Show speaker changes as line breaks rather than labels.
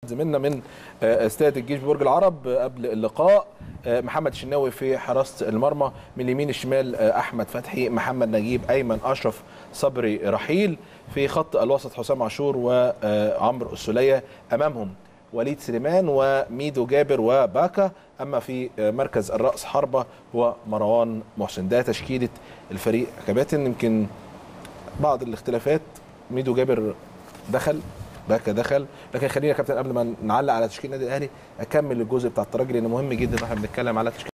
زميلنا من آه، استاد الجيش ببرج العرب آه، قبل اللقاء آه، محمد الشناوي في حراسه المرمى من اليمين الشمال آه، احمد فتحي محمد نجيب ايمن اشرف صبري رحيل في خط الوسط حسام عاشور وعمرو السوليه امامهم وليد سليمان وميدو جابر وباكا اما في آه، مركز الراس حربه هو مروان محسن ده تشكيله الفريق كباتن يمكن بعض الاختلافات ميدو جابر دخل باكا دخل لكن خلينا يا كابتن قبل ما نعلق على تشكيل النادي الاهلي اكمل الجزء بتاع الترجي لانه مهم جدا ان احنا بنتكلم على تشكيل